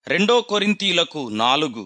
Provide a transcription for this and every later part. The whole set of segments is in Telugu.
రెండో కొరింథీలకు నాలుగు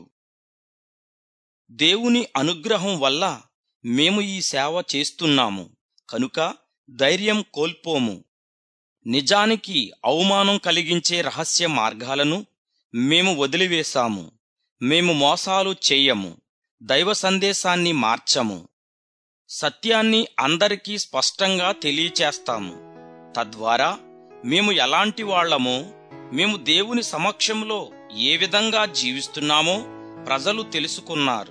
దేవుని అనుగ్రహం వల్ల మేము ఈ సేవ చేస్తున్నాము కనుక ధైర్యం కోల్పోము నిజానికి అవమానం కలిగించే రహస్య మార్గాలను మేము వదిలివేశాము మేము మోసాలు చేయము దైవ సందేశాన్ని మార్చము సత్యాన్ని అందరికీ స్పష్టంగా తెలియచేస్తాము తద్వారా మేము ఎలాంటి వాళ్ళమో మేము దేవుని సమక్షంలో ఏ విధంగా జీవిస్తున్నామో ప్రజలు తెలుసుకున్నారు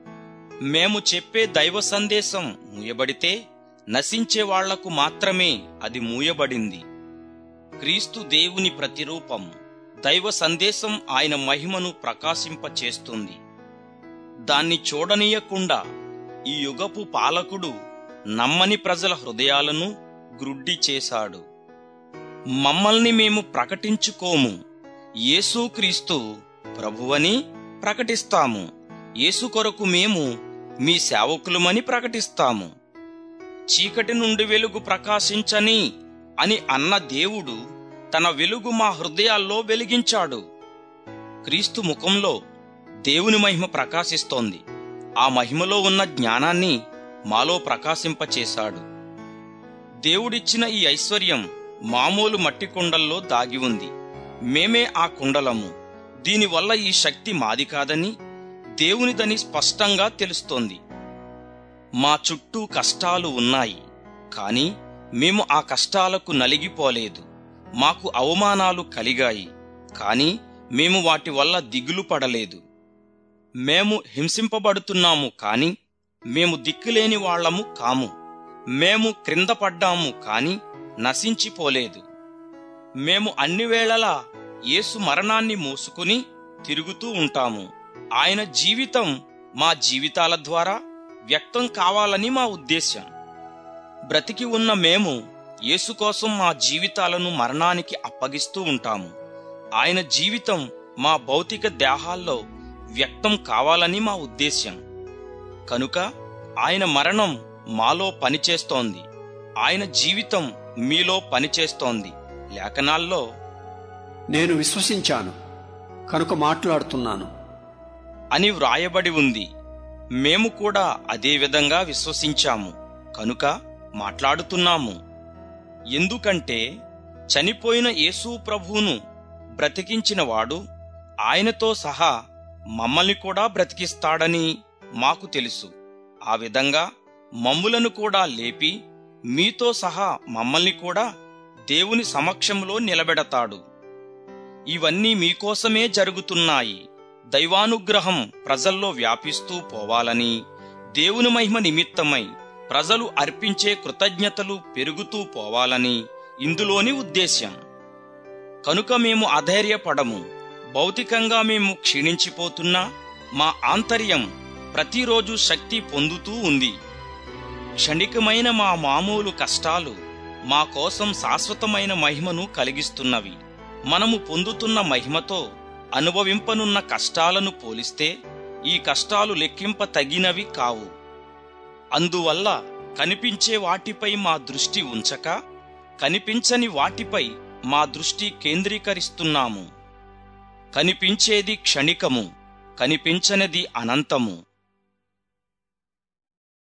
మేము చెప్పే దైవ సందేశం మూయబడితే నశించే వాళ్లకు మాత్రమే అది మూయబడింది క్రీస్తు దేవుని ప్రతిరూపం దైవ సందేశం ఆయన మహిమను ప్రకాశింపచేస్తుంది దాన్ని చూడనీయకుండా ఈ యుగపు పాలకుడు నమ్మని ప్రజల హృదయాలను గ్రుడ్డి చేశాడు మమ్మల్ని మేము ప్రకటించుకోము యేసుక్రీస్తు ప్రభువని ప్రకటిస్తాము యేసు కొరకు మేము మీ సేవకులమని ప్రకటిస్తాము చీకటి నుండి వెలుగు ప్రకాశించని అని అన్న దేవుడు తన వెలుగు మా హృదయాల్లో వెలిగించాడు క్రీస్తు ముఖంలో దేవుని మహిమ ప్రకాశిస్తోంది ఆ మహిమలో ఉన్న జ్ఞానాన్ని మాలో ప్రకాశింపచేశాడు దేవుడిచ్చిన ఈ ఐశ్వర్యం మామూలు మట్టి కుండల్లో దాగి ఉంది మేమే ఆ కుండలము దీనివల్ల ఈ శక్తి మాది కాదని దేవునిదని స్పష్టంగా తెలుస్తోంది మా చుట్టూ కష్టాలు ఉన్నాయి కాని మేము ఆ కష్టాలకు నలిగిపోలేదు మాకు అవమానాలు కలిగాయి కాని మేము వాటి వల్ల దిగులు పడలేదు మేము హింసింపబడుతున్నాము కాని మేము దిక్కులేని వాళ్లము కాము మేము క్రింద పడ్డాము కాని నశించిపోలేదు మేము అన్ని వేళలా యేసు మరణాన్ని మోసుకుని తిరుగుతూ ఉంటాము ఆయన జీవితం మా జీవితాల ద్వారా వ్యక్తం కావాలని మా ఉద్దేశం బ్రతికి ఉన్న మేము యేసు కోసం మా జీవితాలను మరణానికి అప్పగిస్తూ ఉంటాము ఆయన జీవితం మా భౌతిక దేహాల్లో వ్యక్తం కావాలని మా ఉద్దేశ్యం కనుక ఆయన మరణం మాలో పనిచేస్తోంది ఆయన జీవితం మీలో పనిచేస్తోంది లేఖనాల్లో నేను విశ్వసించాను కనుక మాట్లాడుతున్నాను అని వ్రాయబడి ఉంది మేము కూడా అదే విధంగా విశ్వసించాము కనుక మాట్లాడుతున్నాము ఎందుకంటే చనిపోయిన యేసు ప్రభువును బ్రతికించినవాడు ఆయనతో సహా మమ్మల్ని కూడా బ్రతికిస్తాడని మాకు తెలుసు ఆ విధంగా మమ్ములను కూడా లేపి మీతో సహా మమ్మల్ని కూడా దేవుని సమక్షంలో నిలబెడతాడు ఇవన్నీ మీకోసమే జరుగుతున్నాయి దైవానుగ్రహం ప్రజల్లో వ్యాపిస్తూ పోవాలని దేవుని మహిమ నిమిత్తమై ప్రజలు అర్పించే కృతజ్ఞతలు పెరుగుతూ పోవాలని ఇందులోని ఉద్దేశ్యం కనుక మేము అధైర్యపడము భౌతికంగా మేము క్షీణించిపోతున్నా మా ఆంతర్యం ప్రతిరోజు శక్తి పొందుతూ ఉంది క్షణికమైన మా మామూలు కష్టాలు మా కోసం శాశ్వతమైన మహిమను కలిగిస్తున్నవి మనము పొందుతున్న మహిమతో అనుభవింపనున్న కష్టాలను పోలిస్తే ఈ కష్టాలు లెక్కింప తగినవి కావు అందువల్ల కనిపించే వాటిపై మా దృష్టి ఉంచక కనిపించని వాటిపై మా దృష్టి కేంద్రీకరిస్తున్నాము కనిపించేది క్షణికము కనిపించనిది అనంతము